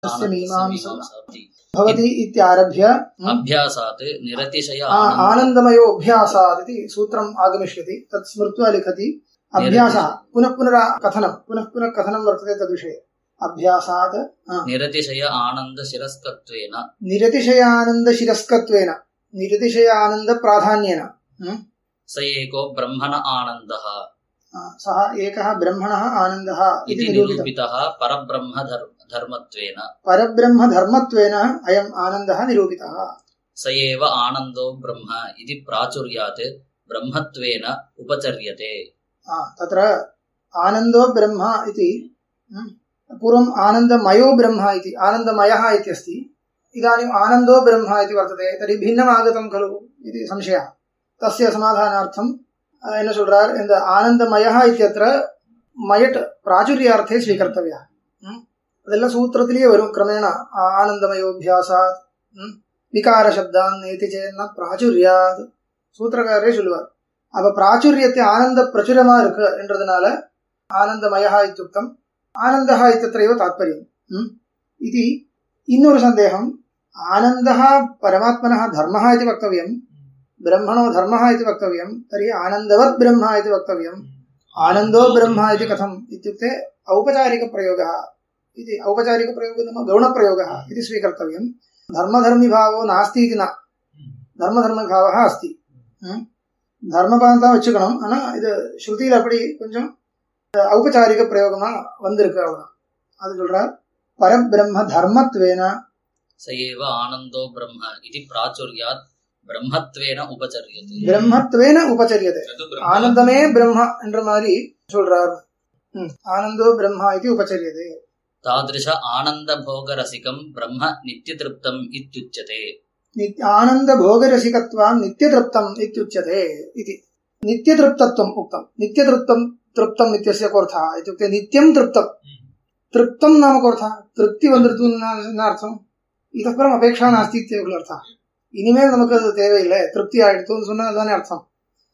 तस्य मीमांसा मीमांसाब्दी भवति इत्यारभ्य अभ्यासात् निरतिशय आ- आनन्द- आनन्दमयोऽभ्यासात् इति सूत्रम् आगमिष्यति तत् स्मृत्वा लिखति अभ्यासः पुनः पुनः कथनं पुनः पुनः कथनं वर्तते तद्विषये अभ्यासात् आ, निरतिशय आनन्दशिरस्कत्वेन निरतिशयानन्दशिरस्कत्वेन निरतिशयानन्दप्राधान्येन म्? स एको ब्रह्मण आनन्दः आ, सः एकः ब्रह्मणः आनन्दः इति इति निरूपितम् निरूपितः परब्रह्म धर्- धर्मत्वेन परब्रह्मधर्मत्वेन अयम् आनन्दः निरूपितः स एव आनन्दो ब्रह्म इति प्राचुर्यात् ब्रह्मत्वेन उपचर्यते आ, तत्र आनन्दो ब्रह्म इति म्? पूर्वम् आनन्दमयो ब्रह्म इति आनन्दमयः इत्यस्ति इदानीम् आनन्दो ब्रह्म इति वर्तते तर्हि भिन्नम् आगतं खलु इति संशयः तस्य समाधानार्थं अஹ், என்ன சொல்றார் இந்த ஆனந்தமயः இத்தியत्र மயட் பிராச்சுரியார்த்தே ஸ்வீகர்த்தவியா ம்? அதெல்லாம் சூத்திரத்திலேயே வரும் கிரமேண ஆனந்தமயோபியாசாத் ம்? விகார சப்தான் நேதி சேன்னா பிராச்சுரியாத் சூத்திரக்காரரே சொல்லுவார் அப்ப பிராச்சுரியத்தை ஆனந்த பிரச்சுரமா இருக்கு என்றதுனால ஆனந்தமயா இத்தியுக்தம் ஆனந்தः இत्यत्रैव तात्पर्यम् ம்? इति இன்னொரு சந்தேகம் आनन्दः परमात्मनः धर्मः इति वक्तव्यम् ब्रह्मणो धर्मः इति वक्तव्यम् तर्हि आनन्दवत् ब्रह्म इति वक्तव्यम् आनन्दो ब्रह्म इति कथम् इत्युक्ते औपचारिकप्रयोगः इति औपचारिकप्रयोगः नाम गौणप्रयोगः इति स्वीकर्तव्यम् धर्मधर्मिभावो नास्ति इति न धर्मधर्मभावः अस्ति ம்? தர்மபான் தான் வச்சுக்கணும் ஆனா இது ஸ்ருதியில் அப்படி கொஞ்சம் ஔபச்சாரிக பிரயோகமா வந்திருக்கு அவ்வளவுதான் அது சொல்றார் பரபிரம்ம தர்மத்வேன स एव आनन्दो ब्रह्म इति प्राचुर्यात् ब्रह्मत्वेन उपचर्यते பிரம்மத்வேன உபச்சரியதே तद् ब्रह्म ஆனந்தமே பிரம்மா என்ற மாதிரி சொல்றார் ம். ஆனந்தோ பிரம்மா இது உபச்சரியதே तादृश आनन्दभोगरसिकं ब्रह्म नित्यतृप्तम् इत्युच्यते नित्य आनन्दभोगरसिकत्वान् नित्यतृप्तम् इत्युच्यते इति नित्यतृप्तत्वम् उक्तम् नित्यतृप्तम् तृप्तम् इत्यस्य कोऽर्थः इत्युक्ते नित्यं तृप्तम् तृप्तं नाम कोऽर्थः திருப்தி வந்துருது என்ன அர்த்தம் இதுக்கப்புறம் அபேட்சா நாஸ்தி இத்தியக்குள்ள அர்த்தம் இனிமேல் நமக்கு அது தேவையில்லை திருப்தி ஆயிடுத்துன்னு சொன்னா அதுதானே அர்த்தம்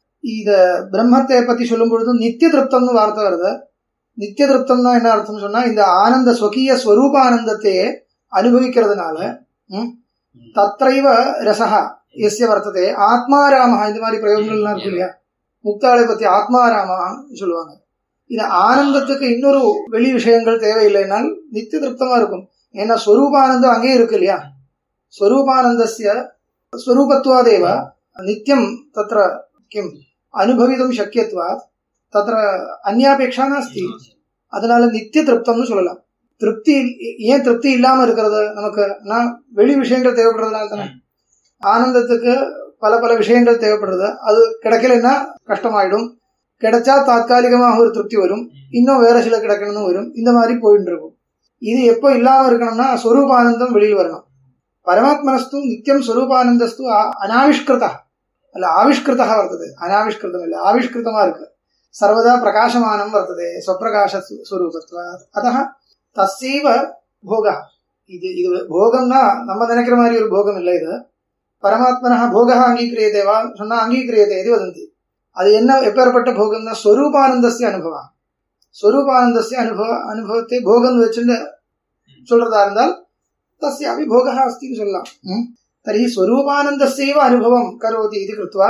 இத பிரம்மத்தை பத்தி சொல்லும் பொழுது நித்திய திருப்தம்னு வார்த்தை வருது நித்திய திருப்தம்னா என்ன அர்த்தம் சொன்னா இந்த ஆனந்த ஸ்வகீய ஸ்வரூப ஆனந்தத்தையே அனுபவிக்கிறதுனால ம், தத்ரைவ ரசஹா எஸ்ய வர்த்ததே ஆத்மாராமஹா இந்த மாதிரி பிரயோகங்கள்லாம் இருக்கு இல்லையா முக்தாளை பத்தி ஆத்மாராமா சொல்லுவாங்க இந்த ஆனந்தத்துக்கு இன்னொரு வெளி விஷயங்கள் தேவையில்லைனால் நித்திய திருப்தமா இருக்கும் ஏன்னா ஸ்வரூபானந்தம் அங்கேயே இருக்கு இல்லையா ஸ்வரூபானந்தஸ்ய ஸ்வரூபத்வாதேவ நித்தியம் தத்ர கிம் அனுபவிதும் சக்கியத்வாத் தத்ர அந்யாபேட்சா நாஸ்தி அதனால நித்திய திருப்தம்னு சொல்லலாம் திருப்தி இல்- ஏன் திருப்தி இல்லாம இருக்கிறது நமக்கு நான் வெளி விஷயங்கள் தேவைப்படுறதுனால தானே ஆனந்தத்துக்கு பல பல விஷயங்கள் தேவைப்படுறது அது கிடைக்கலன்னா கஷ்டமாயிடும் கிடைச்சா தாத்காலிகமாக ஒரு திருப்தி வரும் இன்னும் வேற சில கிடைக்கணும்னு வரும் இந்த மாதிரி போயிட்டு இருக்கும் இது எப்போ இல்லாம இருக்கணும்னா ஸ்வரூபானந்தம் வெளியில் வரணும் பரமாத்மனஸ்து நித்தியம் ஸ்வரூபானந்தஸ்து ஆ- அனாவிஷ்கிருதா அல்ல ஆவிஷ்கிருதா வர்த்தது அனாவிஷ்கிருதம் இல்லை ஆவிஷ்கிருதமா இருக்கு சர்வதா பிரகாசமானம் வர்த்ததே ஸ்வப்பிரகாச சு- ஸ்வரூபத்வா அத தஸ்யைவ போக இது இது போகம்னா நம்ம நினைக்கிற மாதிரி ஒரு போகம் இல்லை இது பரமாத்மனः போகः அங்கீக்கிரியதே வா சொன்னா அங்கீக்கிரியதே இது வதந்தி அது என்ன எப்பேற்பட்ட போகம்னா ஸ்வரூபானந்தஸ்ய அனுபவம் ஸ்வரூபானந்தஸ்ய அனுபவ அனுபவத்தை போகம் வச்சுட்டு சொல்றதா இருந்தால் தஸ்யாபி போகः अस्ति इति சொல்லலாம் ம்? तर्हि स्वरूपानन्दस्यैव अनुभवं करोति इति कृत्वा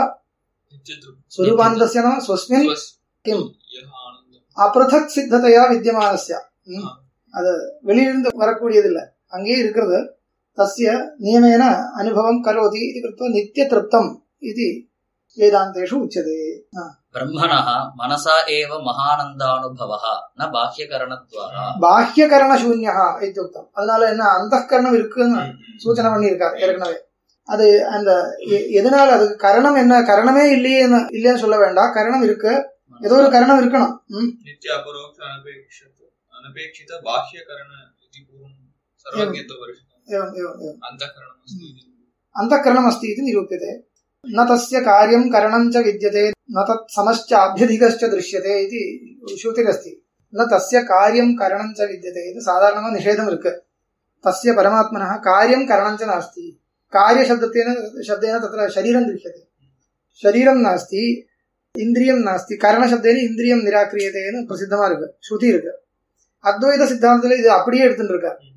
स्वरूपानन्दस्य नाम स्वस्मिन् किम् यः आनन्दः அப்ரதக் சித்ததையா வித்தியமானஸ்ய ம். அது வெளியிலிருந்து வரக்கூடியது இல்ல அங்கேயே இருக்கிறது தஸ்ய நியமேன அனுபவம் கரோதி இது கிருத்வா நித்திய திருப்தம் இது வேதாந்தேஷு உச்சதே ஆ. ब्रह्मणः मनसा एव महानन्दानुभवः न बाह्यकरणद्वारा பாஹ்யகரண சூன்யா இத்தியுக்தம் அதனால என்ன அந்தகரணம் இருக்குன்னு சூச்சனை பண்ணியிருக்காரு ஏற்கனவே அது அந்த எ- எதனால அது கரணம் என்ன கரணமே இல்லையேன்னு இல்லைன்னு சொல்ல வேண்டாம் கரணம் இருக்கு ஏதோ ஒரு கரணம் இருக்கணும் ம். नित्य अपरोक्ष अनपेक्षित अनपेक्षित बाह्यकरण इति पूर्वं सर्वज्ञत्वपरिषदम् एवम् एवम् एवम् अन्तःकरणमस्ति इति अन्तःकरणम् अस्ति इति निरूप्यते न तस्य कार्यं करणं च विद्यते न तत् समश्च अभ्यधिकश्च दृश्यते इति श्रुतिरस्ति न तस्य कार्यं करणं च विद्यते इति साधारणமாக निषेधम् இருக்கு तस्य परमात्मनः कार्यं करणं च नास्ति कार्यशब्दतेन शब्देन तत्र शरीरं दृश्यते शरीरं नास्ति இந்திரியம் நாஸ்தி கரணசப்தேன இந்திரியம் நிராகரியதேன்னு பிரசித்தமா இருக்கு ஸ்ருதி இருக்கு அத்வைத சித்தாந்தத்துல இது அப்படியே எடுத்துட்டு இருக்கார்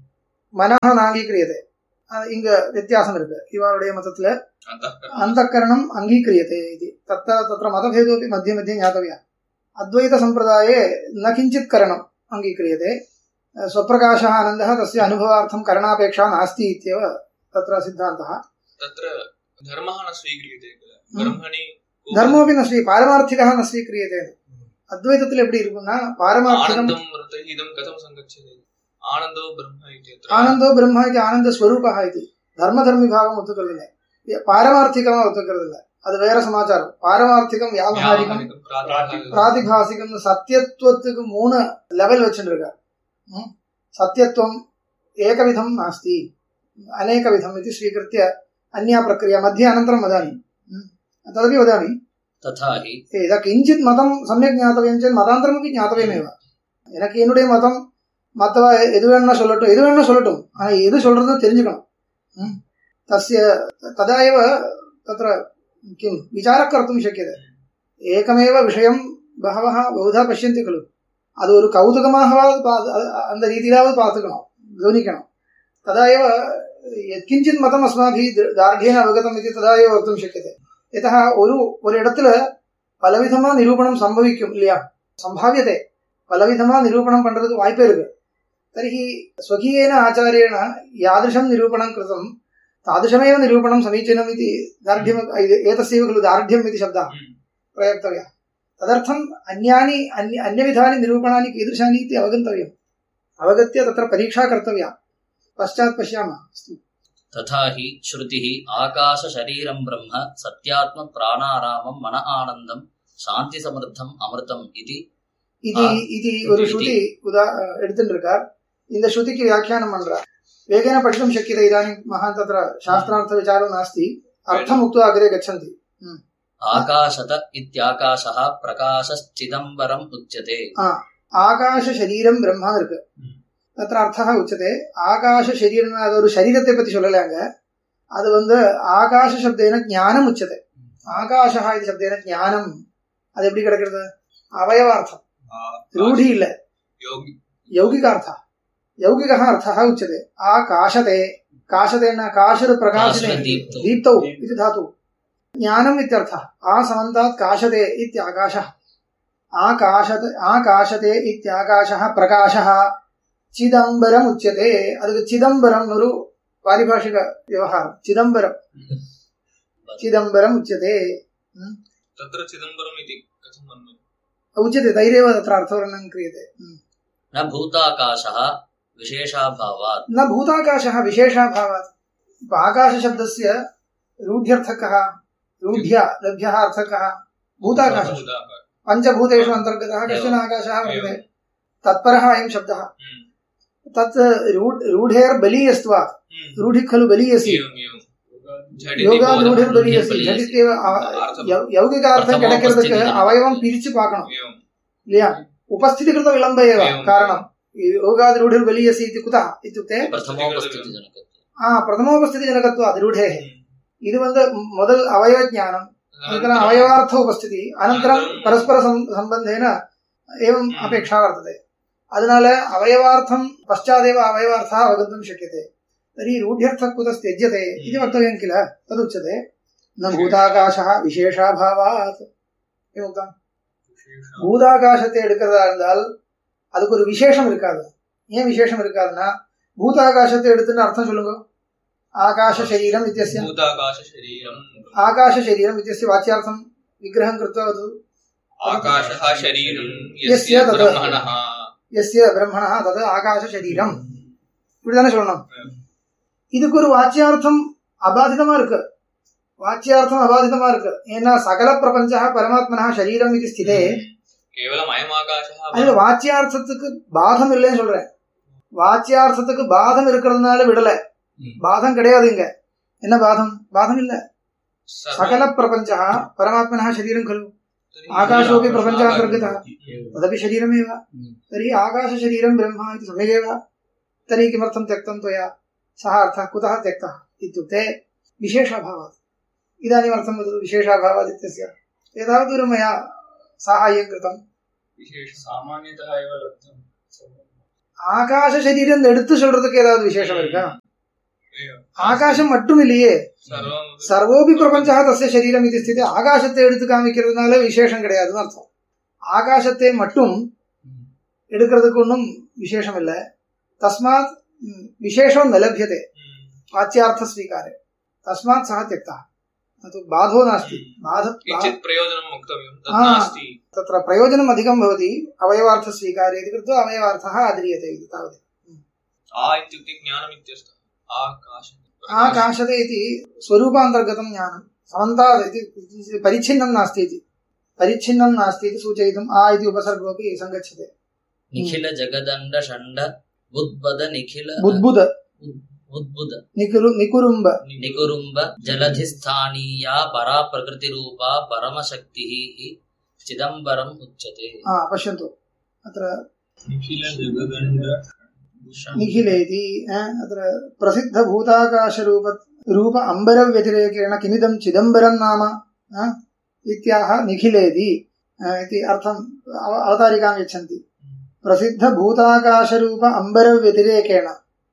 மனஹ நாங்கீக்கிரியதே அஹ் இங்க வித்தியாசம் இருக்கு இவருடைய மதத்துல अन्तःकरणम् अन्तःकरणम् अङ्गीक्रियते इति तत्र तत्र मतभेदोऽपि मध्ये मध्ये ज्ञातव्यः अद्वैतसम्प्रदाये न किञ्चित् करणम् अङ्गीक्रियते स्वप्रकाशः आनन्दः तस्य अनुभवार्थं करणापेक्षा नास्ति इत्येव तत्र सिद्धान्तः तत्र धर्मः न स्वीक्रियते किल ब्रह्मणि कोऽपि धर्मोऽपि न स्वी पारमार्थिकः न स्वीक्रियते अद्वैतத்தில் எப்படி இருக்கும்னா பாரமார்த்திகம் आनन्दं तर्हि इदं कथं सङ्गच्छति आनन्दो ब्रह्म इत्यत्र ஆனந்தோ பிரம்மா இது ஆனந்த ஸ்வரூபா இது தர்மதர்மி பாவம் ஒத்துக்கிறது இல்லை பாரமார்த்திகமா ஒத்துக்கிறது இல்லை அது வேற சமாச்சாரம் பாரமார்த்திகம் வியாபாரிகம் व्यावहारिकं प्रातिभासिकं பிராதிபாசிகம் சத்தியத்துவத்துக்கு மூணு லெவல் வச்சுருக்கார் சத்தியத்துவம் ஏகவிதம் நாஸ்தி அநேகவிதம் இது ஸ்வீகிருத்திய அந்யா பிரக்ரியா மத்திய அனந்தரம் வதாமி ம். तदपि वदामि तथा हि यदा किञ्चित् मतं सम्यक् ज्ञातव्यं चेत् मतान्तरमपि ज्ञातव्यमेव எனக்கு என்னுடைய மதம் மற்றவ எது வேணும்னா சொல்லட்டும் எது வேணும்னா சொல்லட்டும் ஆனால் எது சொல்றது தெரிஞ்சுக்கணும் ம். तस्य तदा एव तत्र किं विचारः कर्तुं शक्यते एकमेव विषयं बहवः बहुधा पश्यन्ति खलु அது ஒரு கௌதுகமாகவாவது பா- அ- அந்த ரீதியிலாவது பார்த்துக்கணும் கவனிக்கணும் तदा एव यत्किञ्चित् मतम् अस्माभिः द- दार्ढ्येन अवगतम् इति तदा एव वक्तुं शक्यते यतः ஒரு ஒரு இடத்துல பலவிதமா நிரூபணம் சம்பவிக்கும் இல்லையா சம்பாவியதே பலவிதமா நிரூபணம் பண்றதுக்கு வாய்ப்பே இருக்கு तर्हि स्वकीयेन आचार्येण यादृशं निरूपणं कृतं तादृशमेव निरूपणं समीचीनम् इति दार्ढ्यम् एतस्यैव खलु दार्ढ्यम् इति शब्दः प्रयोक्तव्यः तदर्थम् अन्यानि अन्य अन्यविधानि निरूपणानि कीदृशानि इति अवगन्तव्यम् अवगत्य तत्र परीक्षा कर्तव्या पश्चात् पश्यामः अस्तु तथा हि श्रुतिः आकाशशरीरं ब्रह्म सत्यात्मप्राणारामं मन आनन्दं शान्तिसमृद्धम् अमृतम् इति இது ஆ. இது ஒரு இது. ஸ்ருதி உதா எடுத்துட்டு இருக்கார் இந்த ஸ்ருதிக்கு வியாக்கியானம் பண்றார் वेगेन पठितुं शक्यते इदानीं महान् तत्र शास्त्रार्थविचारो नास्ति अर्थम् उक्त्वा अग्रे गच्छन्ति आकाशत इत्याकाशः प्रकाशश्चिदम्बरम् उच्यते ஆகாச பிரம்மா இருக்கு தத்திர அர்த்தா உச்சதே ஆகாச சரீரம் அது ஒரு சரீரத்தை பத்தி சொல்லலாங்க அது வந்து ஆகாச சப்தேன ஞானம் உச்சதே ஆகாஷா இது சப்தேன ஞானம் அது எப்படி கிடக்கிறது அவயவார்த்தம் ரூಢி இல்ல योगि ಯೌಗಿಕಾರ್ಥ ಯೌಗಿಕ ಅರ್ಥ ಉಚ್ಯತೆ ಆಕಾಶತೆ ಕಾಶತೆನ ಕಾಶರು ಪ್ರಕಾಶನೆ काशदीप्तौ ದೀಪ್ತೌ ಇದು ಧಾತು ಜ್ಞಾನಂ ಇತ್ಯರ್ಥ ಆ ಸಮಂತಾತ್ ಕಾಶತೆ ಇತ್ಯಾಕಾಶ ಆಕಾಶತೆ ಆಕಾಶತೆ ಇತ್ಯಾಕಾಶ ಪ್ರಕಾಶ ಚಿದಂಬರಂ ಉಚ್ಯತೆ ಅದಕ್ಕೆ ಚಿದಂಬರಂ ஒரு ಪಾರಿಭಾಷಿಕ ವ್ಯವಹಾರ ಚಿದಂಬರಂ ಚಿದಂಬರಂ ಉಚ್ಯತೆ तत्र चिदम्बरम् इति कथं मन्ये ಉಚ್ಯತೆ ತೈರೇವ ತತ್ರ ಅರ್ಥವರ್ಣಂ ಕ್ರಿಯತೆ ಹ್ಮ್. न भूताकाशः विशेषाभावात् न भूताकाशः विशेषाभावात् इप आकाशशब्दस्य रूढ्यर्थकः रूढ्य लभ्यः अर्थकः भूताकाशः भूताकार पञ्चभूतेषु अन्तर्गतः कश्चन आकाशः वर्तते तत्परः अयं शब्दः हम्म, तत् रूढ रूढेर्बलीयस्त्वात् हम्म, रूढिः खलु बलीयसि एवम् एवम् झटिति யோகா बोधः। ரூಢிர்பலியசி बलीयसी. ஜடித்தேவ யௌ- யௌகிக அர்த்தம் கிடைக்கிறதுக்கு அவயவம் பிரிச்சு பார்க்கணும் एवम् இல்லையா உபஸ்திதிகிருத விளம்ப ஏவ एवम्। காரணம் யோகாதி ரூಢிர்பலியசி इति कुतः इत्युक्ते प्रथमोपस्थितिजनकत्वम् ஆ பிரதமோபஸ்திதி ஜனகத்துவாத் ரூಢேः இது வந்து முதல் ಅವಯವ ಜ್ಞಾನಂ अनन्तरम् अवयवार्थ उपस्थिति अनन्तरं परस्पर सम्बन्धेन एवम् हम्म। अपेक्षा वर्तते அதனால அவயவாर्थं पश्चादेव अवयवार्थः अवगन्तुं शक्यते तर्हि रूढ्यर्थः कुतस्त्यज्यते इति वक्तव्यं किल तदुच्यते न भूताकाशः विशेषाभावात् किमुक्तम् பூதாகாசத்தை எடுக்கிறதா இருந்தால் அதுக்கு ஒரு விசேஷம் இருக்காது ஏன் விசேஷம் இருக்காதுன்னா பூதாகாசத்தை எடுத்துன்னு அர்த்தம் சொல்லுங்க ஆகாಶ சரீரம் இத்தியஸ்ய भूताकाशशरीरम् आकाश शरीरम् इत्यस्य वाच्यार्थं विग्रहं कृत्वा वदतु आकाशः शरीरम् यस्य यस्य तत्- ब्रह्मणः यस्य பிரம்மணா தது ஆகாಶ சரீரம் இப்படிதானே சொல்லணும் இதுக்கு ஒரு வாச்சியார்த்தம் அபாதிதமா இருக்கு வாச்சியார்த்தம் அபாதிதமா இருக்கு ஏன்னா சகல பிரபஞ்ச பரமாத்மனா சரீரம் இது ஸ்திதே केवलम् अयम् आकाशः அதுல வாச்சியார்த்தத்துக்கு பாதம் இல்லைன்னு சொல்றேன் வாச்சியார்த்தத்துக்கு பாதம் இருக்கிறதுனால விடல பாதம் கிடையாது இங்க என்ன பாதம் பாதம் இல்ல சகல பிரபஞ்ச பரமாத்மனா சரீரம் खलु आकाशोऽपि प्रपञ्चान्तर्गतः तदपि शरीरमेव तर्हि आकाशशरीरं ब्रह्म इति सम्यगेव तर्हि किमर्थं त्यक्तं त्वया सः अर्थः कुतः त्यक्तः इत्युक्ते विशेषाभावात् इदानीमर्थं वदतु विशेषाभावात् इत्यस्य एतावद्दूरं मया साहाय्यं कृतं विशेष सामान्यतः एव लब्धं ஆகாச சரீரம் எடுத்து சொல்றதுக்கு ஏதாவது விசேஷம் இருக்கா ஆகாசம் மட்டும் இல்லையே சர்வம் சர்வோபி பிரபஞ்சா தஸ்ய சரீரம் இது ஸ்திதி ஆகாசத்தை எடுத்து காமிக்கிறதுனால விசேஷம் கிடையாதுன்னு அர்த்தம் ஆகாசத்தை மட்டும் எடுக்கிறதுக்கு ஒன்றும் விசேஷம் இல்லை தஸ்மாத் ம், விசேஷம் न लभ्यते वाच्यार्थ स्वीकारे तस्मात् सः त्यक्तः न तु बाधो नास्ति बाध बा- किञ्चित् प्रयोजनं वक्तव्यं तत् हा। नास्ति तत्र प्रयोजनम् अधिकं भवति अवयवार्थस्वीकारे इति कृत्वा अवयवार्थः आद्रियते इति तावत् आ इत्युक्ते ज्ञानमित्यर्थः आकाश आकाशते इति स्वरूपान्तर्गतं ज्ञानं समन्तात् इति परिच्छिन्नं नास्ति इति परिच्छिन्नं नास्ति इति सूचयितुम् आ इति उपसर्गोऽपि सङ्गच्छते ನಿಖಿಲ ಜಗದಂಡ ಷಂಡ ಬುದ್ಬದ ನಿಖಿಲ बुद्बुद ಉದ್ಬುದ निकुरु निकुरुम्ब ನಿಗುರುಂಬ ಜಲಧಿಸ್ಥಾನೀಯ ಪರಾ ಪ್ರಕೃತಿ ರೂಪ ಪರಮಶಕ್ತಿ ಚಿದಂಬರಂ ಉಚ್ಯತೆ हा पश्यन्तु अत्र निखिलजगदण्ड निखिले इति अ, अत्र प्रसिद्धभूताकाशरूप रूप अम्बरव्यतिरेकेण किमिदं चिदम्बरं नाम अ, इत्याह निखिलेति अ, इति अर्थम् अव- अवतारिकां यच्छन्ति प्रसिद्धभूताकाशरूप अम्बरव्यतिरेकेण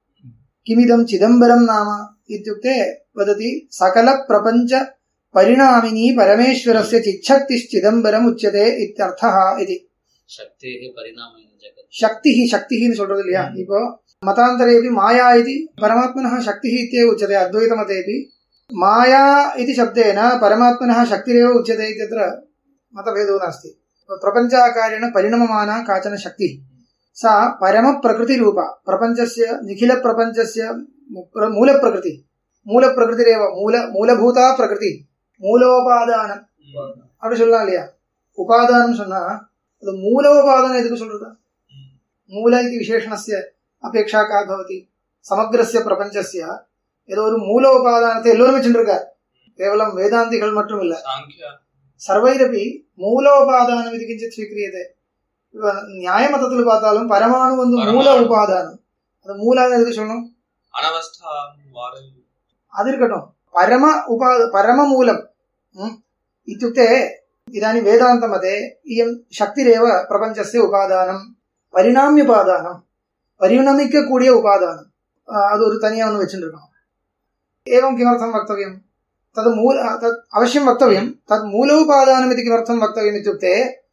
किमिदं चिदम्बरं नाम इत्युक्ते वदति सकलप्रपञ्च परिणामिनी परमेश्वरस्य चिच्छक्तिश्चिदम्बरम् उच्यते इत्यर्थः इति ಶಕ್ತಿ ಪರಿಣಾಮ ಜಗತ್ சக்தி சக்தின்னு சொல்றது இல்லையா இப்போ மதாந்தரேபி மாயா இது பரமாத்மனः शक्तिः इत्येव उच्यते अद्वैतमतेपि माया इति शब्देन परमात्मनः शक्तिरेव उच्यते इत्यत्र मतभेदो नास्ति प्रपञ्चाकारेण परिणममाना काचन शक्तिः सा परमप्रकृतिरूपा प्रपञ्चस्य निखिलप्रपञ्चस्य प्र- मूलप्रकृति மூலப்பிரகிருதிரேவ மூல மூலபூதா பிரகிருதி மூலோபாதானம் அப்படி சொல்லலாம் இல்லையா உபாதானம் சொன்னா அது மூலோபாதானம் எதுக்கு சொல்றது மூல இது விசேஷணஸ்ய அபேட்சா கா பவதி சமக்ரஸ்ய பிரபஞ்சஸ்ய ஏதோ ஒரு மூல உபாதானத்தை எல்லோரும் வச்சுருக்கார் கேவலம் வேதாந்திகள் மட்டும் இல்ல साङ्ख्य சர்வைரபி மூலோபாதானம் இது கிஞ்சித் ஸ்வீக்கிரியதே இப்ப நியாய மதத்துல பார்த்தாலும் பரமாணு வந்து மூல பரமாணு. உபாதானம் அது மூலான்னு எதுக்கு சொல்லணும் अनवस्था वारयु அது இருக்கட்டும் பரம उपा परममूलम् म्? इत्युक्ते इदानीं वेदान्तमते इयं शक्तिरेव प्रपञ्चस्य उपादानं परिणाम्युपादानं परिणमिकக்கூடிய उपादानं अ, அது ஒரு தனியா ஒன்று வச்சுருக்கோம் एवं किमर्थं वक्तव्यं तद् मूल तत् अवश्यं वक्तव्यं तत् मूलोपादानम् इति किमर्थं वक्तव्यम् इत्युक्ते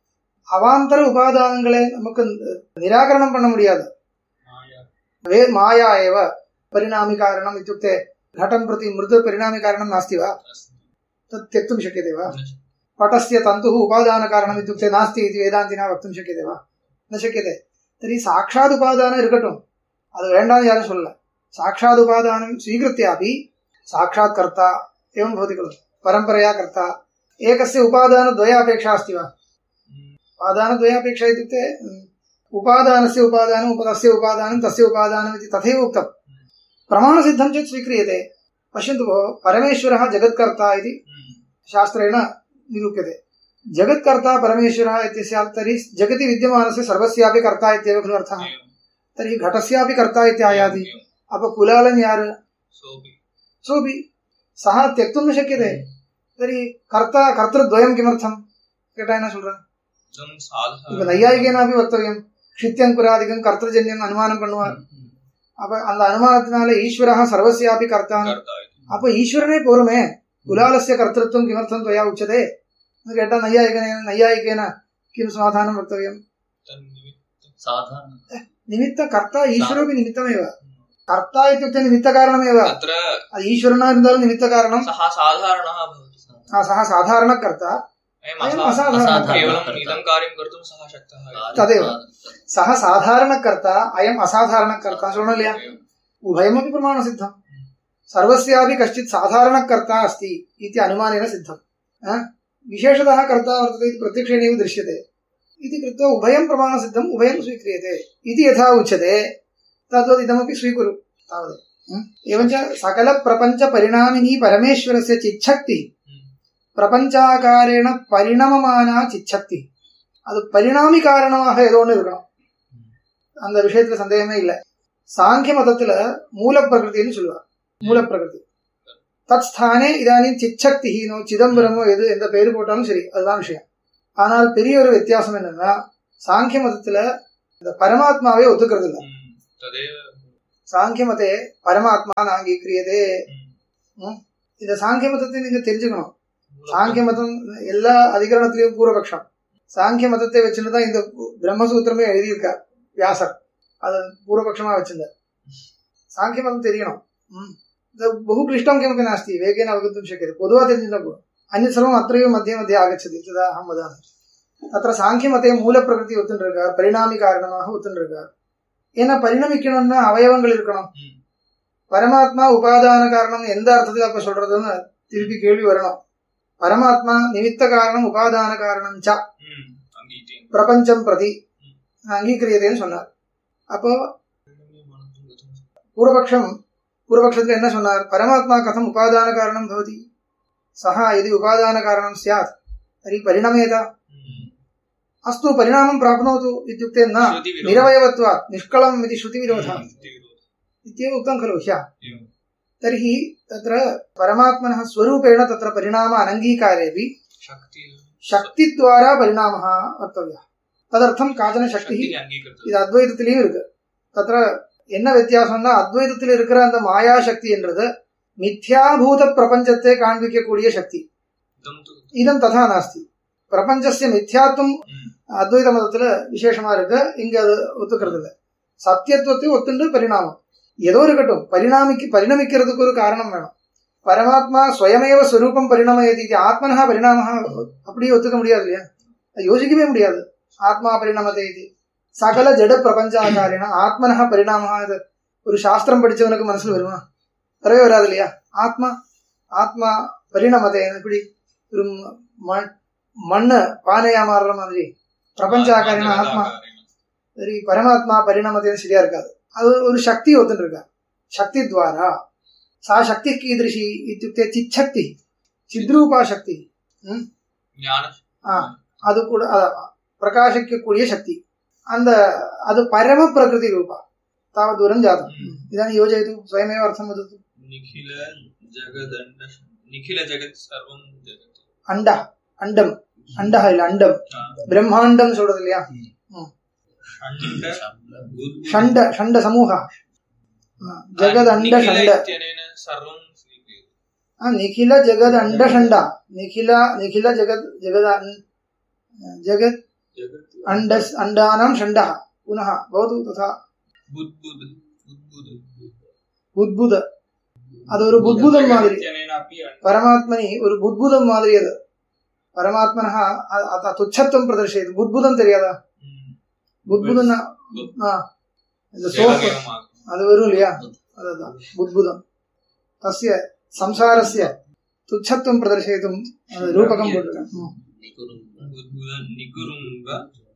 அவாந்தர உபாதானங்களை நமக்கு நிராகரணம் பண்ண முடியாது माया वे माया एव परिणामि कारणम् इत्युक्ते घटं प्रति मृदुपरिणामि कारणं नास्ति वा अस्ति तत् त्यक्तुं शक्यते वा न शक्यते। पटस्य तन्तुः उपादानकारणम् इत्युक्ते नास्ति इति वेदान्तिना वक्तुं शक्यते वा न शक्यते तर्हि साक्षात् उपादानं இருக்கட்டும் அது வேண்டாம்னு யாரும் சொல்லல साक्षात् उपादानं स्वीकृत्यापि साक्षात् कर्ता एवं भवति खलु परम्परया कर्ता एकस्य उपादानद्वयापेक्षा अस्ति वा उपादानद्वयापेक्षा इत्युक्ते उम्, उपादानस्य उपादानम् उपतस्य उपादानं तस्य उपादानम् इति तथैव उक्तम् प्रमाणसिद्धं चेत् स्वीक्रियते पश्यन्तु भोः परमेश्वरः जगत्कर्ता इति शास्त्रेण निरूप्यते जगत्कर्ता परमेश्वरः इत्यस्य तर्हि जगति विद्यमानस्य सर्वस्यापि कर्ता इत्येव खलु अर्थः एवं, तर्हि घटस्यापि कर्ता इत्यायाति एवं, अप कुलालन् यार् सोऽपि सोऽपि सः त्यक्तुं न शक्यते तर्हि कर्ता कर्तृद्वयं किमर्थं केटा न சொல்றேன் इदं இப்ப साधारण நையாயிகேனாபி வக்தவியம் க்ஷித்யங்குராதிகம் கர்த்தஜன்யம் அனுமானம் பண்ணுவார் அப்ப அந்த அனுமானத்தினால ஈஸ்வரः சர்வஸ்யாபி கர்த்தான் कर्ता इति அப்ப ஈஸ்வரனே போருமே குலாலस्य कर्तृत्वं किमर्थं त्वया उच्यते न केटा नैयायिकेन नैयायिकेन किं समाधानं वक्तव्यं तन्निमित्तं ಸಾಧಾರಣ निमित्तकर्ता ईश्वरोपि निमित्तमेव कर्ता इत्युक्ते निमित्तकारणमेव तत्र அது ஈஸ்வரனா இருந்தாலும் நிமித்தகாரணம் सः साधारणः भवति ஆ, सः साधारणकर्ता अयम् अयम् असाधारणः असाधारणः केवलम् इदं कार्यं कर्तुं सः शक्तः इति। तदेव सः साधारणकर्ता अयम् असाधारणकर्ता शृणु लिया एवं, उभयमपि प्रमाणसिद्धम् सर्वस्यापि कश्चित् साधारणकर्ता अस्ति इति अनुमानेन सिद्धम् आ? विशेषतः कर्ता वर्तते इति प्रत्यक्षेणैव दृश्यते इति कृत्वा उभयं प्रमाणसिद्धम् उभयं स्वीक्रियते इति यथा उच्यते तद्वत् इदमपि स्वीकुरु तावदेव म्? एवञ्च सकलप्रपञ्चपरिणामिनी परमेश्वरस्य चिच्छक्तिः பிரபஞ்சாகாரேன பரிணமமானா சிச்சக்தி அது பரிணாமி காரணமாக ஏதோ ஒன்று இருக்கணும் அந்த விஷயத்துல சந்தேகமே இல்லை சாங்கிய மதத்துல மூல பிரகிருதின்னு சொல்லுவார் மூல பிரகிருதி தத் ஸ்தானே இதானின் சிச்சக்தி நோ சிதம்பரமோ எது எந்த பேரு போட்டாலும் சரி அதுதான் விஷயம் ஆனால் பெரிய ஒரு வித்தியாசம் என்னன்னா சாங்கிய மதத்துல இந்த பரமாத்மாவே ஒத்துக்கிறது இல்லை ம், तदेव சாங்கியமதே பரமாத்மா நாங்கீக்கிரியதே ம். இந்த சாங்கிய மதத்தை நீங்க தெரிஞ்சுக்கணும் சாங்கிய மதம் எல்லா அதிகரணத்திலையும் பூர்வபக்ஷம் சாங்கிய மதத்தை வச்சுட்டு தான் இந்த பிரம்மசூத்திரமே எழுதியிருக்கார் வியாசர் அது பூர்வபக்ஷமா வச்சிருந்தார் சாங்கிய மதம் தெரியணும் ம். இது बहु क्लिष्टं किमपि नास्ति वेगेन अवगन्तुं शक्यते பொதுவா தெரிஞ்சுட்டா போதும் अन्यत् सर्वम् अत्रैव मध्ये मध्ये आगच्छति तदा अहं वदामि तत्र சாங்கியமதே மூலப்பிரகிருதி ஒத்துருக்கார் பரிணாமி காரணமாக ஒத்துருக்கார் ஏன்னா பரிணமிக்கணும்னா அவயவங்கள் இருக்கணும் ம். பரமாத்மா உபாதான காரணம் எந்த அர்த்தத்துக்கு அப்ப சொல்றதுன்னு திருப்பி கேள்வி வரணும் பரமாத்மா நிமித்த காரணம் உபாதான காரணம் ச ம். அங்கீட்டேன் பிரபஞ்சம் பிரதி அங்கீகரியதேன்னு சொன்னார் அப்போ மனதும் கதம் பூர்வபக்ஷம் பூர்வபக்ஷத்துல என்ன சொன்னார் பரமாத்மா கதம் உபாதான காரணம் பவதி சஹா यदि உபாதான காரணம் स्यात् तर्हि परिणमेत ம். अस्तु परिणामं प्राप्नोतु इत्युक्ते न श्रुतिविरोधः। निरवयवत्वात् निष्कलम् इति श्रुतिविरोधः श्रुतिविरोधः। इत्येव उक्तं खलु ह्यः एवं। तर्हि तत्र परमात्मनः स्वरूपेण तत्र परिणाम अनङ्गीकारेऽपि शक्तिः शक्तिद्वारा परिणामः वक्तव्यः तदर्थं काचन शक्तिः शक्तिः अङ्गीकृतः இது அத்வைதத்திலையும் இருக்கு தத்திர என்ன வித்தியாசம்னா அத்வைதத்தில் இருக்கிற அந்த மாயா சக்தி என்றது மித்யாபூத பிரபஞ்சத்தை காண்பிக்கக்கூடிய சக்தி इदं तु இதம் ததா நாஸ்தி பிரபஞ்சஸ்ய மித்யாத்துவம் ம். அத்வைத மதத்துல விசேஷமா இருக்கு இங்க அது ஒத்துக்கிறது இல்ல சத்தியத்துவத்தை ஒத்துண்டு பரிணாமம் ஏதோ இருக்கட்டும் பரிணாமிக்கு பரிணமிக்கிறதுக்கு ஒரு காரணம் வேணும் பரமாத்மா ஸ்வயமேவ ஸ்வரூபம் பரிணமயதி இது ஆத்மனஹா பரிணாம அப்படியே ஒத்துக்க முடியாது இல்லையா அது யோசிக்கவே முடியாது ஆத்மா பரிணமத்தை இது சகல ஜட பிரபஞ்சாகாரினா ஆத்மனஹா பரிணாம இது ஒரு சாஸ்திரம் படிச்சவனுக்கு மனசுல வருமா வரவே வராது இல்லையா ஆத்மா ஆத்மா பரிணமத்தை எப்படி ஒரு மண் மண்ணு பானையா மாறுற மாதிரி பிரபஞ்சாகாரினா ஆத்மா சரி பரமாத்மா பரிணாமத்தையும் சரியா இருக்காது அது ஒரு சக்தி ஒத்துட்டு இருக்கா சக்தி துவாரா சா சக்தி கீதృశி இத்தியுக்தே சிச்சக்தி சித்ரூபா சக்தி ம்? ज्ञान ஆ, அது கூட அதான், பிரகாசிக்கக்கூடிய சக்தி அந்த அது பரம பிரகிருதி ரூபா தாவத் தூரம் ஜாதம் ம். இதானி யோஜயது ஸ்வயமேவ அர்த்தம் வதத்து निखिल जगदण्ड निखिल जगत् सर्वं जगत् அண்டா அண்டம் அண்டா இல்ல அண்டம் हा। பிரம்மாண்டம் சொல்றது இல்லையா षण्ड बुद्बुद्- ஷண்ட ஷண்ட சமூக ஆ, ஜெகத் அண்ட निखिल ஷண்ட इत्यनेन सर्वं स्वीक्रियते ಆ, ನಿಖಿಲ ಜಗದ್ ಅಂಡ ಷಂಡ ನಿಖಿಲ ನಿಖಿಲ ಜಗದ್ ಜಗದ ಅನ್- ಜಗತ್ जगत् ಅಂಡ ಅಂಡಾನಾಂ ಷಂಡ ಪುನಃ ಭವತು ತಥಾ बुद्बुद् बुद्बुद् புத்புத அது ஒரு புத்புதம் மாதிரி इत्यनेनापि अण्ड- பரமாத்மனி ஒரு புத்புதம் மாதிரி அது பரமாத்மனः அ- அ- துச்சத்துவம் பிரதர்ஷயது புத்புதம் தெரியாதா ம். புத்புதம்னா ஆ, இந்த சோப்பு जलमेवमागतम्। அது வரும் இல்லையா அதுதான் புத்புதம் தஸ்ய சம்சாரஸ்ய துச்சத்துவம் பிரதர்ஷயித்தும் அது ரூபகம் போட்டிருக்கேன் ம். बुद्बुद निकुरुम्ब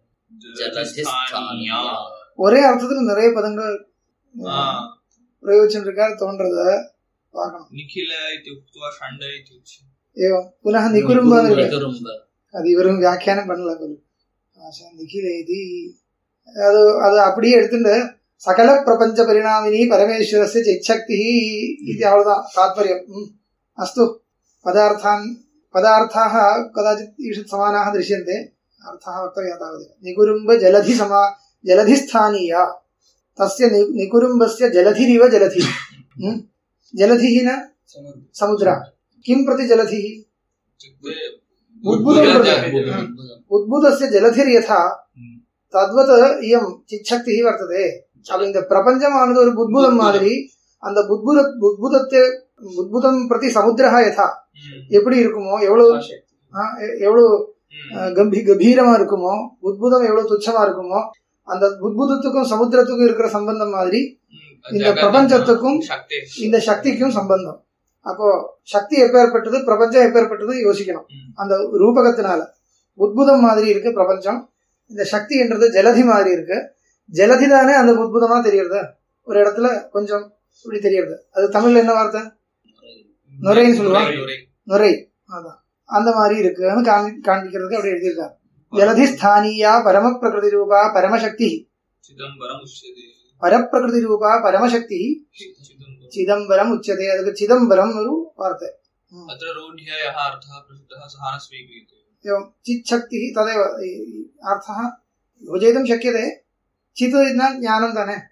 ஜலதிஸ்தானியா ஒரே அர்த்தத்துல நிறைய பதங்கள் आ, பிரயோஜனிருக்காரு தோன்றத பார்க்கணும் निखिल इति उक्त्वा षण्ड इति उच्यते ஏவம் புனः நிகுரும்பான்னு இருக்கு. நிகுரும்ப அது இவரும் வியாக்கியானம் பண்ணல போல ஆச்சா, நிகில இது அது அது அப்படியே எடுத்துட்டு சகல பிரபஞ்ச பரிணாமினி பரமேஸ்வரஸ்ய சிச்சக்தி இது அவ்வளவுதான் தாத்பரியம் ம். அஸ்து பதார்த்தான் பதாर्थाः कदाचित् ईषत् समानाः दृश्यन्ते अर्थः वक्तव्यः तावदेव निकुरुम्ब जलधि समा जलधिस्थानीया तस्य नि- निकुरुम्बस्य जलधिरिव जलधि म्? जलधिः न समुद्र किं प्रति जलधिः इत्युक्ते बुद्बुदं बुद्बुद प्रति जगत्- உத்புதஸ்ய ஜலதிர்யதா ம். தத்வத் இயம் சிச்சக்தி வர்த்ததே அப்ப இந்த பிரபஞ்சமானது ஒரு புத்புதம் மாதிரி அந்த புத்புத புத்புதத்தை புத்புதம் பிரதி சமுத்திரா யதா ம். எப்படி இருக்குமோ எவ்வளவு ஆ, எ- எவ்வளவு ம். ஆ, கம்பீ கம்பீரமா இருக்குமோ புத்புதம் எவ்வளவு துச்சமா இருக்குமோ அந்த புத்புதத்துக்கும் சமுத்திரத்துக்கும் இருக்கிற சம்பந்தம் மாதிரி ம். இந்த ஜகத் பிரபஞ்சத்துக்கும் சக்தி இந்த சக்திக்கும் சம்பந்தம் அப்போ சக்தி எப்பேற்பட்டது பிரபஞ்சம் எப்பேற்பட்டது யோசிக்கணும் ம். அந்த ரூபகத்தினால உத்புதம் மாதிரி இருக்கு பிரபஞ்சம் இந்த சக்தி என்றது ஜலதி மாதிரி இருக்கு ஜலதி தானே அந்த உத்புதமா தெரியறது ஒரு இடத்துல கொஞ்சம் இப்படி தெரியறது அது தமிழ்ல என்ன வார்த்தை நுரைன்னு சொல்லுவாங்க. நுரை. நுரை அதான் அந்த மாதிரி இருக்குன்னு காமி காண்பிக்கிறதுக்கு அப்படி எழுதியிருக்காரு ஜலதி ஸ்தானியா பரம பிரகிருதி ரூபா பரமசக்தி சிதம்பரம் உச்சதே பரப்பிரகிருதி ரூபா பரமசக்தி சிதம்பரம் சிதம்பரம் உச்சதே அதுக்கு சிதம்பரம் ஒரு வார்த்தை अत्र रूढ्य यः अर्थः प्रसिद्धः सः न स्वीक्रियते एवं चिच्छक्तिः तदेव अर्थः योजयितुं शक्यते चित् न ज्ञानं ताने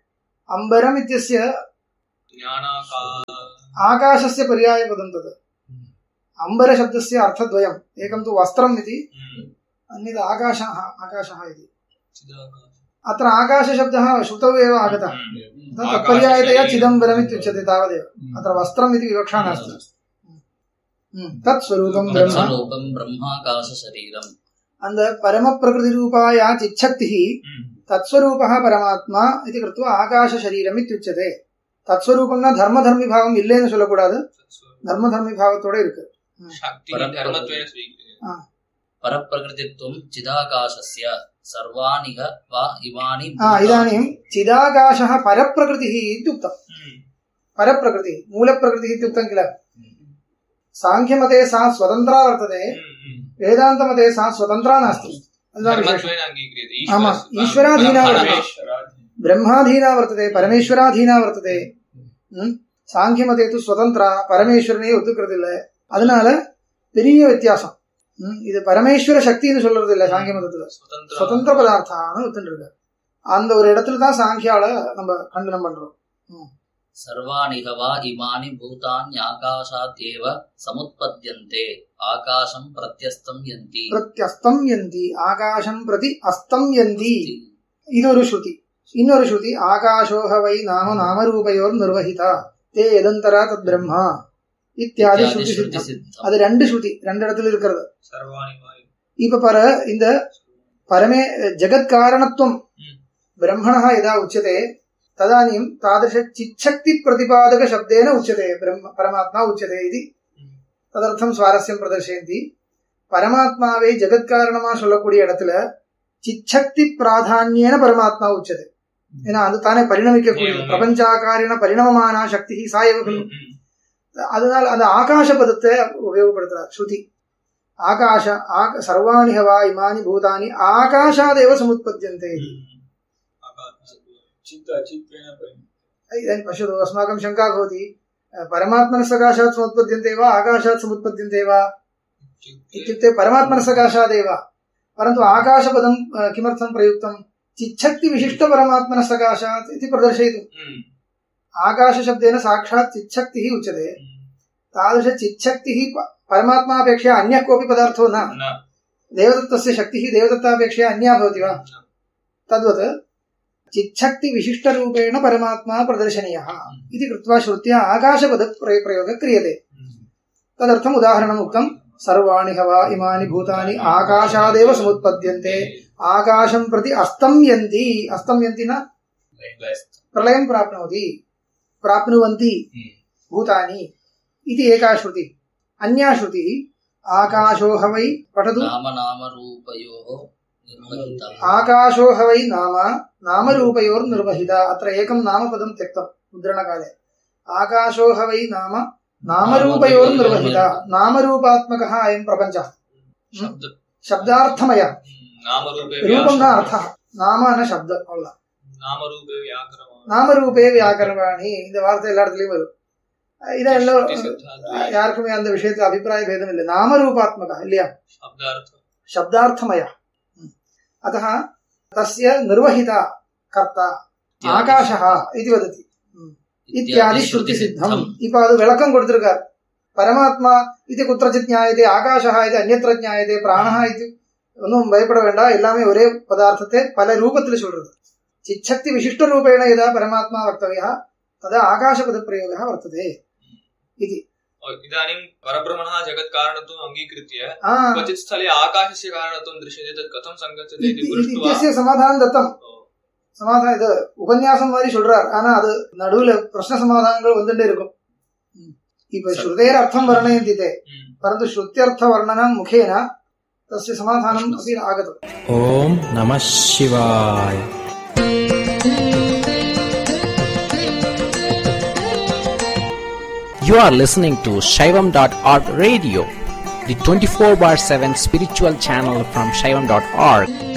अम्बरम् इत्यस्य ज्ञानाका आकाशस्य पर्यायपदं तत् अम्बरशब्दस्य अर्थद्वयम् एकं तु वस्त्रम् इति हम्म, अन्यत् आकाशः आकाशः इति चिदाकाश अत्र आकाशशब्दः श्रुतौ एव आगतः हम्म, अतः तत्पर्यायतया चिदम्बरम् इत्युच्यते तावदेव अत्र वस्त्रम् इति विवक्षा नास्ति हम्म, तत् स्वरूपं ब्रह्म தத்ஸ்வரூபம் பிரம்மாகாச சரீரம் அந்த परमप्रकृतिरूपाया चिच्छक्तिः हम्म, तत्स्वरूपः परमात्मा इति कृत्वा आकाशशरीरम् इत्युच्यते தத்ஸ்வரூபம்னா தர்ம தர்மி பாவம் இல்லைன்னு சொல்லக்கூடாது தர்ம தர்மி பாவத்தோட இருக்கு शक्तिः परं- धर्मत्वेन स्वीक्रियते பரப்பிரகிருதித்வம் சிதாகாசஸ்ய சர்வாணிக வா இமானி आ, इदानीं चिदाकाशः परप्रकृतिः इत्युक्तम् हम्म, परप्रकृतिः मूलप्रकृतिः इत्युक्तं किल साङ्ख्यमते सा स्वतन्त्रा वर्तते हम्म, हम्म। वेदान्तमते सा स्वतन्त्रा नास्ति अतः विशेषः। धर्मत्वेन अङ्गीक्रियते आमा, ईश्वरः- ईश्वराधीना परमेश्वराधीना। ब्रह्माधीना वर्तते परमेश्वराधीना वर्तते ம்? சாங்கியமதே து சுதந்திரா பரமேஸ்வரனே ஒத்துக்கிறது அதனால பெரிய வித்தியாசம் ம்? இது பரமேஸ்வர சக்தின்னு சொல்றது இல்ல சாங்கிய மதத்துல स्वतन्त्र சுதந்திர பதார்த்தான்னு ஒத்துட்டு அந்த ஒரு இடத்துல தான் சாங்கியால நம்ம கண்டனம் பண்றோம் சர்வாணிக வா இமானி பூதானி ஆகாஷாத் ஏவ சமுத்பத்யந்தே ஆகாசம் பிரத்யஸ்தம் யந்தி பிரத்யஸ்தம் யந்தி ஆகாசம் பிரதி அஸ்தம் யந்தி இது ஒரு ஸ்ருதி இன்னொரு ஸ்ருதி ஆகாஷோஹ வை நாம நாமரூபயோர் நிர்வகிதா தே எதந்தரா தத் பிரம்மா இத்தியாதி இத்தியாதி ஸ்ருதி ஸ்ருதி சித்தம் சித்தம் அது ரெண்டு ஸ்ருதி ரெண்டு இடத்துல இருக்கிறது सर्वाणि वायु இப்ப பர இந்த परमे जगत्कारणत्वं हम्म। ब्रह्मणः यदा उच्यते तदानीं तादृशचिच्छक्तिप्रतिपादकशब्देन उच्यते ब्रह्म परमात्मा उच्यते इति ததர்த்தம் சுவாரஸ்யம் பிரதர்ஷயந்தி பரமாத்மாவை ஜெகத்காரணமா சொல்லக்கூடிய இடத்துல சிச்சக்தி பிராதான்யேன பரமாத்மா உச்சது ஏன்னா அது தானே பரிணமிக்கக்கூடிய ஏவம். பிரபஞ்சாகாரின பரிணமமான சக்தி சாயவ खलु हम्म, हम्म। அதனால அந்த ஆகாச பதத்தை உபயோகப்படுத்துறார் ஸ்ருதி ஆகாஷ ஆக- சர்வாணி ஹவா இமானி பூதானி ஆகாஷாதேவ சமுத்பத்தியन्ते इति। चित्त चित्तेन परिणतं। इदानीं पश्यतु अस्माकं शङ्का भवति परमात्मनः सकाशात् समुत्पद्यन्ते वा आकाशात् समुत्पद्यन्ते वा चित्ते- इत्युक्ते परमात्मनः सकाशादेव परन्तु आकाशपदं अ, किमर्थं प्रयुक्तं चिच्छक्तिविशिष्टपरमात्मनः सकाशात् इति प्रदर्शयितुम् हम्म, आकाशशब्देन साक्षात् चिच्छक्तिः उच्यते हम्म। तादृशचिच्छक्तिः प- परमात्मापेक्षया अन्यः कोऽपि पदार्थो न न देवदत्तस्य शक्तिः देवदत्तापेक्षया अन्या भवति वा तद्वत् चिच्छक्तिविशिष्टरूपेण परमात्मा प्रदर्शनीयः इति कृत्वा श्रुत्या आकाशपदप्रयोगः क्रियते तदर्थम् उदाहरणम् उक्तम् सर्वाणि ह वा इमानि भूतानि आकाशादेव समुत्पद्यन्ते आकाशं प्रति अस्तं यन्ति अस्तं यन्ति न प्रलयं प्राप्नोति प्राप्नुवन्ति भूतानि इति एका श्रुतिः अन्या श्रुतिः आकाशो ह वै पठतु நாம நாம ரூபயோः निर्वहितः आकाशो ह वै नाम नामरूपयोर्निर्वहिता अत्र एकं नामपदं त्यक्तं मुद्रणकाले आकाशो ह वै नाम नामरूपयोर्निर्वहिता नामरूपात्मकः अयं प्रपञ्चः शब्द शब्दार्थमयः नामरूपे रूपं न व्यास- अर्थः नाम न शब्द அவ்வளவுதான் நாமரூபே வியாக்கரமான நாமரூபே வியாக்கரவாணி இந்த வார்த்தை எல்லா இடத்துலயும் வரும் இதெல்லாம் யாருக்குமே அந்த விஷயத்துல அபிப்பிராய பேதம் இல்லை நாமரூபாத்மக இல்லையா शब्दार्थ शब्दार्थमय अतः तस्य निर्वहिता कर्ता ஆகாஷः இது வததி இத்தியாதி ஸ்ருதி சித்தம் இப்ப அது விளக்கம் கொடுத்திருக்கார் பரமாத்மா இது குத்திரச்சித் ஞாயதே ஆகாஷா இது அந்நத்திர ஞாயதே பிராணஹா இது ஒன்றும் பயப்பட வேண்டாம் எல்லாமே ஒரே பதார்த்தத்தை பல ரூபத்தில் சொல்றது சிச்சக்தி விசிஷ்ட ரூபேண यदा பரமாத்மா வக்தவியா तदा आकाशपदप्रयोगः वर्तते इति इदानीं परब्रह्मणः जगत्कारणत्वम् अङ्गीकृत्य आ, क्वचित् स्थले आकाशस्य कारणत्वं दृश्यते तत् कथं सङ्गच्छति इति इति- दृष्ट्वा इत्यस्य समाधानं दत्तम् சமாதானம் இது உபன்யாசம் மாதிரி சொல்றார் ஆனா அது நடுவுல பிரश्ன சமாதானங்கள் வந்துட்டே இருக்கும் ம். இப்ப ஸ்ருதேர் அர்த்தம் வர்ணயந்தி தே हम्म, परन्तु श्रुत्यर्थवर्णनं मुखेन तस्य समाधानम् अपि आगतम् ॐ नमः शिवाय You are listening to Shaivam.org radio, the 24 bar 7 spiritual channel from Shaivam.org.